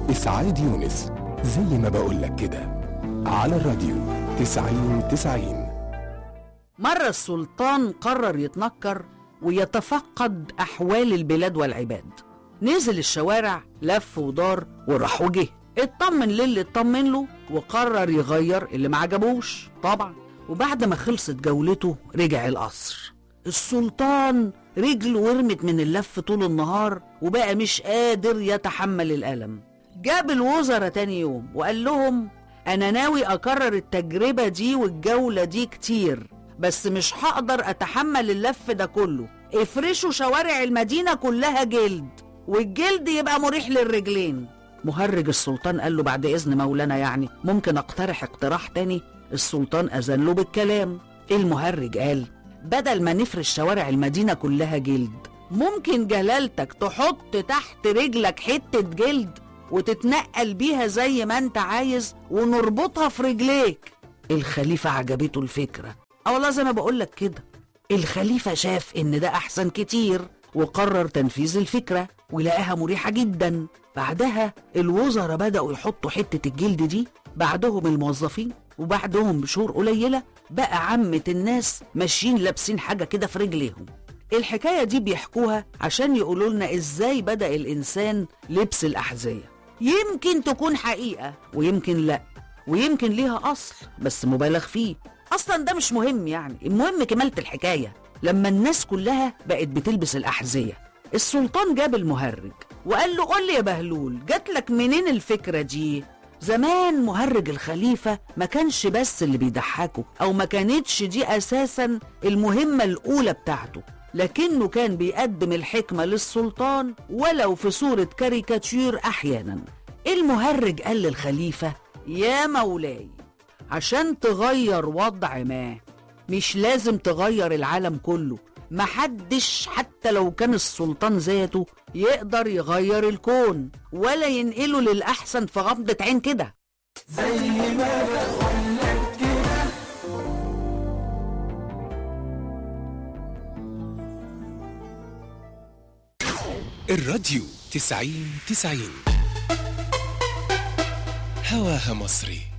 إسعاد يونس زي ما بقولك كده على الراديو تسعين تسعين مرة السلطان قرر يتنكر ويتفقد أحوال البلاد والعباد نزل الشوارع لف ودار وراح وجه اطمن للي اطمن له وقرر يغير اللي ما عجبوش طبعا وبعد ما خلصت جولته رجع القصر السلطان رجله ورمت من اللف طول النهار وبقى مش قادر يتحمل الألم جاب الوزراء تاني يوم وقال لهم أنا ناوي أكرر التجربة دي والجولة دي كتير بس مش هقدر أتحمل اللف ده كله افرشوا شوارع المدينة كلها جلد والجلد يبقى مريح للرجلين مهرج السلطان قال له بعد إذن مولانا يعني ممكن أقترح اقتراح تاني السلطان أذن له بالكلام المهرج قال بدل ما نفرش شوارع المدينة كلها جلد ممكن جلالتك تحط تحت رجلك حتة جلد وتتنقل بيها زي ما انت عايز ونربطها في رجليك الخليفة عجبته الفكرة اه والله زي ما بقولك كده الخليفة شاف ان ده احسن كتير وقرر تنفيذ الفكرة ولقاها مريحة جدا بعدها الوزراء بدأوا يحطوا حتة الجلد دي بعدهم الموظفين وبعدهم بشهور قليلة بقى عامة الناس ماشيين لابسين حاجة كده في رجليهم الحكاية دي بيحكوها عشان يقولوا لنا ازاي بدأ الإنسان لبس الأحذية يمكن تكون حقيقة ويمكن لأ ويمكن ليها أصل بس مبالغ فيه أصلا ده مش مهم يعني المهم كمالة الحكاية لما الناس كلها بقت بتلبس الأحذية السلطان جاب المهرج وقال له قول لي يا بهلول جات لك منين الفكرة دي زمان مهرج الخليفة ما كانش بس اللي بيضحكه أو ما كانتش دي أساسا المهمة الأولى بتاعته لكنه كان بيقدم الحكمة للسلطان ولو في صورة كاريكاتير أحيانا المهرج قال للخليفة يا مولاي عشان تغير وضع ما مش لازم تغير العالم كله محدش حتى لو كان السلطان ذاته يقدر يغير الكون ولا ينقله للأحسن في غمضة عين كده الراديو تسعين تسعين هواها مصري